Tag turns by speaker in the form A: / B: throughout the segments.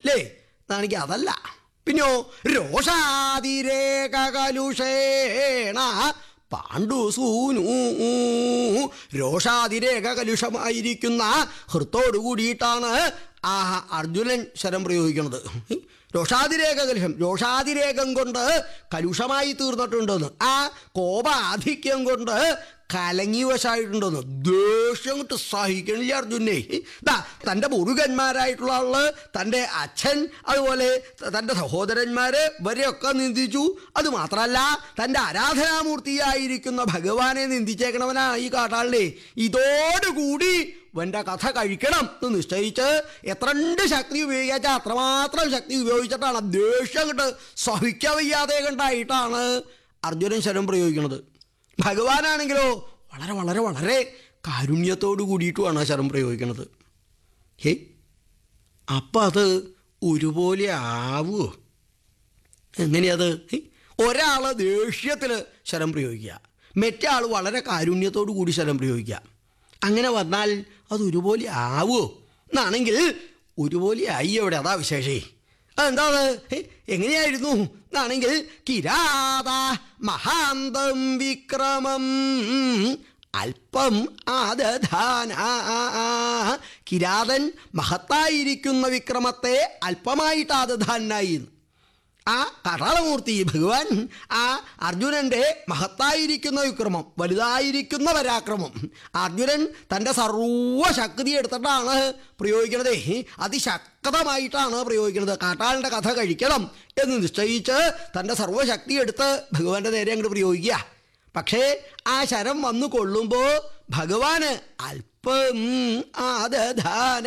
A: അല്ലേ എന്നാണെങ്കിൽ അതല്ല പിന്നെയോ രോഷാതിരേക കലുഷേണ പാണ്ഡുസൂനു രോഷാതിരേക കലുഷമായിരിക്കുന്ന ഹൃത്തോടു കൂടിയിട്ടാണ് ആ അർജുനൻ ശരം പ്രയോഗിക്കുന്നത് രോഷാതിരേക കലുഷം രോഷാതിരേകം കൊണ്ട് കലുഷമായി തീർന്നിട്ടുണ്ടെന്ന് ആ കോപാധിക്യം കൊണ്ട് കലങ്ങി വശായിട്ടുണ്ടെന്ന് ദേഷ്യം കൊണ്ട് സഹിക്കണില്ല അർജുനെ ദാ തൻ്റെ മുരുകന്മാരായിട്ടുള്ള ആള് തൻ്റെ അച്ഛൻ അതുപോലെ തൻ്റെ സഹോദരന്മാര് ഇവരെയൊക്കെ നിന്ദിച്ചു അത് മാത്രമല്ല തൻ്റെ ആരാധനാമൂർത്തിയായിരിക്കുന്ന ഭഗവാനെ നിന്ദിച്ചേക്കണവനാ ഈ കാട്ടാളിനെ ഇതോടുകൂടി ഇവൻ്റെ കഥ കഴിക്കണം എന്ന് നിശ്ചയിച്ച് എത്രണ്ട് ശക്തി ഉപയോഗിച്ചാൽ അത്രമാത്രം ശക്തി ഉപയോഗിച്ചിട്ടാണ് ദേഷ്യം കണ്ട് സഹിക്കാൻ വയ്യാതെ കണ്ടായിട്ടാണ് അർജുനൻ ശരം പ്രയോഗിക്കുന്നത് ഭഗവാനാണെങ്കിലോ വളരെ വളരെ വളരെ കാരുണ്യത്തോടു കൂടിയിട്ടുമാണ് ആ ശരം പ്രയോഗിക്കുന്നത് ഹേ അപ്പം അത് ഒരുപോലെ ആവുമോ എങ്ങനെയത് ഒരാൾ ദേഷ്യത്തിൽ ശരം പ്രയോഗിക്കുക മറ്റേ ആൾ വളരെ കാരുണ്യത്തോടു കൂടി ശരം പ്രയോഗിക്കുക അങ്ങനെ വന്നാൽ അത് ഒരുപോലെ ആവുമോ എന്നാണെങ്കിൽ ഒരുപോലെ ആയി അവിടെ അതാ വിശേഷേ അതെന്താണ് എങ്ങനെയായിരുന്നു എന്നാണെങ്കിൽ കിരാത മഹാന്തം വിക്രമം അല്പം ആദധാന കിരാതൻ മഹത്തായിരിക്കുന്ന വിക്രമത്തെ അല്പമായിട്ട് ആദധാനായി ആ കടാളമൂർത്തി ഭഗവാൻ ആ അർജുനന്റെ മഹത്തായിരിക്കുന്ന വിക്രമം വലുതായിരിക്കുന്ന പരാക്രമം അർജുനൻ തൻ്റെ സർവശക്തി എടുത്തിട്ടാണ് പ്രയോഗിക്കുന്നത് അതിശക്തമായിട്ടാണ് പ്രയോഗിക്കുന്നത് കാട്ടാളിൻ്റെ കഥ കഴിക്കണം എന്ന് നിശ്ചയിച്ച് തൻ്റെ സർവശക്തി എടുത്ത് ഭഗവാന്റെ നേരെ അങ്ങോട്ട് പ്രയോഗിക്കുക പക്ഷേ ആ ശരം വന്നു കൊള്ളുമ്പോൾ ഭഗവാന് അല്പം ആദധാന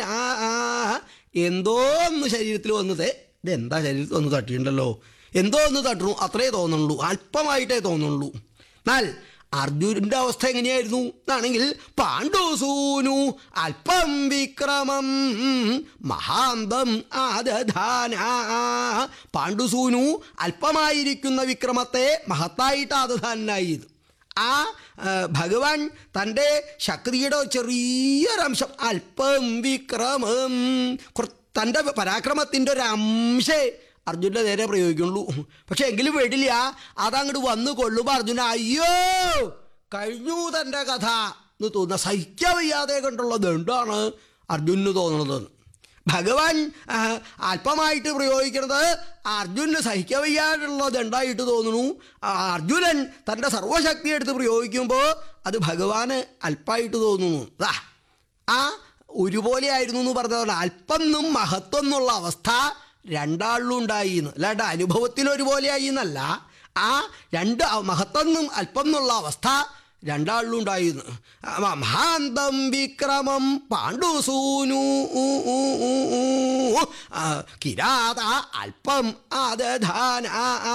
A: എന്തോ ഒന്ന് ശരീരത്തിൽ വന്നത് ഇതെന്താ ശരീരത്തിൽ ഒന്ന് തട്ടിയിട്ടുണ്ടല്ലോ എന്തോ ഒന്ന് തട്ടണു അത്രേ തോന്നുള്ളൂ അല്പമായിട്ടേ തോന്നുള്ളൂ എന്നാൽ അർജുനന്റെ അവസ്ഥ എങ്ങനെയായിരുന്നു എന്നാണെങ്കിൽ പാണ്ഡുസൂനു അല്പം വിക്രമം മഹാന്തം ആദധാന പാണ്ഡുസൂനു അല്പമായിരിക്കുന്ന വിക്രമത്തെ മഹത്തായിട്ട് ആദധാനായി ആ ഭഗവാൻ തൻ്റെ ശക്തിയുടെ ചെറിയൊരംശം അല്പം വിക്രമം തൻ്റെ പരാക്രമത്തിൻ്റെ ഒരു അംശേ അർജുൻ്റെ നേരെ പ്രയോഗിക്കുള്ളൂ പക്ഷെ എങ്കിലും വേണ്ടില്ല അതങ്ങോട്ട് വന്നു കൊള്ളുമ്പോൾ അർജുന അയ്യോ കഴിഞ്ഞു തൻ്റെ കഥ എന്ന് തോന്നുന്ന സഹിക്കാൻ വയ്യാതെ കണ്ടുള്ളത് എന്താണ് അർജുനന് തോന്നുന്നത് ഭഗവാൻ അല്പമായിട്ട് പ്രയോഗിക്കുന്നത് അർജുനന് സഹിക്കാൻ വയ്യാതുള്ളത് ഉണ്ടായിട്ട് തോന്നുന്നു അർജുനൻ തൻ്റെ സർവശക്തി എടുത്ത് പ്രയോഗിക്കുമ്പോൾ അത് ഭഗവാന് അല്പമായിട്ട് തോന്നുന്നു ആ ഒരുപോലെ ആയിരുന്നു എന്ന് പറഞ്ഞതുകൊണ്ട് അല്പമെന്നും മഹത്വം എന്നുള്ള അവസ്ഥ രണ്ടാളിലും ഉണ്ടായി എന്ന് അല്ലാണ്ട് അനുഭവത്തിൽ ഒരുപോലെ ആയി എന്നല്ല ആ രണ്ട് മഹത്വം എന്നും അല്പം എന്നുള്ള അവസ്ഥ രണ്ടാളിലും ഉണ്ടായിരുന്നു മഹാന്തം വിക്രമം പാണ്ഡുസൂനു കിരാത അല്പം ആദധാന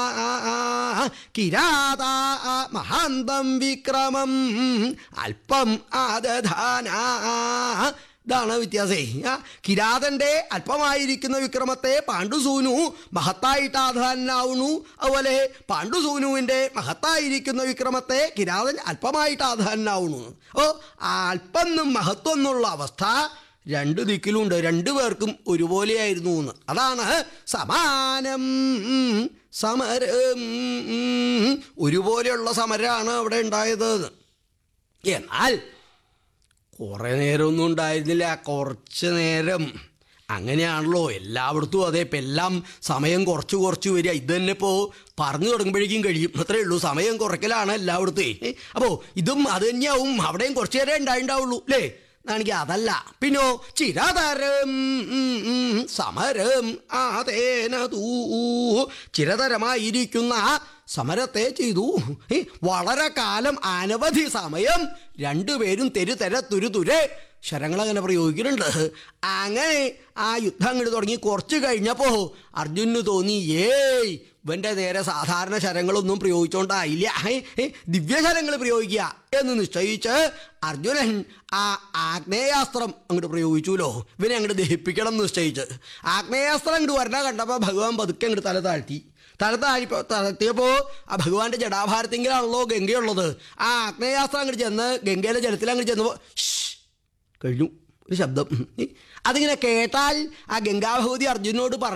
A: കിരാത മഹാന്തം വിക്രമം അല്പം ആദധാന ഇതാണ് വ്യത്യാസേ കിരാതന്റെ അല്പമായിരിക്കുന്ന വിക്രമത്തെ പാണ്ഡുസൂനു മഹത്തായിട്ട് ആധാനാവുന്നു അതുപോലെ പാണ്ഡുസൂനുവിൻ്റെ മഹത്തായിരിക്കുന്ന വിക്രമത്തെ കിരാതൻ അല്പമായിട്ട് ആധാനാവുന്നു ഓ അല്പമെന്നും മഹത്വം എന്നുള്ള അവസ്ഥ രണ്ട് ദിക്കിലുണ്ട് രണ്ടു പേർക്കും ഒരുപോലെയായിരുന്നു എന്ന് അതാണ് സമാനം സമരം ഒരുപോലെയുള്ള സമരമാണ് അവിടെ ഉണ്ടായത് എന്നാൽ കുറേ നേരമൊന്നും ഉണ്ടായിരുന്നില്ല കുറച്ച് നേരം അങ്ങനെയാണല്ലോ എല്ലായിടത്തും അതെ ഇപ്പം എല്ലാം സമയം കുറച്ച് കുറച്ച് വരിക ഇത് തന്നെ ഇപ്പോൾ പറഞ്ഞു തുടങ്ങുമ്പോഴേക്കും കഴിയും അത്രേ ഉള്ളൂ സമയം കുറയ്ക്കലാണ് എല്ലായിടത്തും അപ്പോൾ ഇതും അത് തന്നെയാവും അവിടെയും കുറച്ച് നേരം ഉണ്ടായിണ്ടാവുള്ളൂ അല്ലേ എന്നാണെങ്കിൽ അതല്ല പിന്നോ ചിരതരം സമരം ആതേന തൂ ചിരതരമായിരിക്കുന്ന സമരത്തെ ചെയ്തു വളരെ കാലം അനവധി സമയം രണ്ടുപേരും തെരു തെര തുരു തുരെ ശരങ്ങളങ്ങനെ പ്രയോഗിക്കുന്നുണ്ട് അങ്ങനെ ആ യുദ്ധം അങ്ങോട്ട് തുടങ്ങി കുറച്ച് കഴിഞ്ഞപ്പോൾ അർജുനന് തോന്നി ഏയ് ഇവൻ്റെ നേരെ സാധാരണ ശരങ്ങളൊന്നും പ്രയോഗിച്ചോണ്ടായില്ല ദിവ്യശരങ്ങൾ പ്രയോഗിക്കുക എന്ന് നിശ്ചയിച്ച് അർജുനൻ ആ ആഗ്നേയാസ്ത്രം അങ്ങോട്ട് പ്രയോഗിച്ചുല്ലോ ഇവനെ അങ്ങോട്ട് ദഹിപ്പിക്കണം എന്ന് നിശ്ചയിച്ച് ആഗ്നേയാസ്ത്രം അങ്ങോട്ട് വരണ കണ്ടപ്പോൾ ഭഗവാൻ പതുക്കെ അങ്ങോട്ട് തല താഴ്ത്തി തല താഴ്ത്തിയപ്പോൾ താഴ്ത്തിയപ്പോൾ ആ ഭഗവാന്റെ ജടാഭാരത്തെങ്കിലാണല്ലോ ഗംഗയുള്ളത് ആ ആഗ്നേയാസ്ത്രം അങ്ങോട്ട് ചെന്ന് ഗംഗയിലെ ജലത്തിൽ അങ്ങോട്ട് ചെന്നപ്പോൾ കഴിഞ്ഞു ഒരു ശബ്ദം അതിങ്ങനെ കേട്ടാൽ ആ ഗംഗാഭഗവതി അർജുനോട് പറയും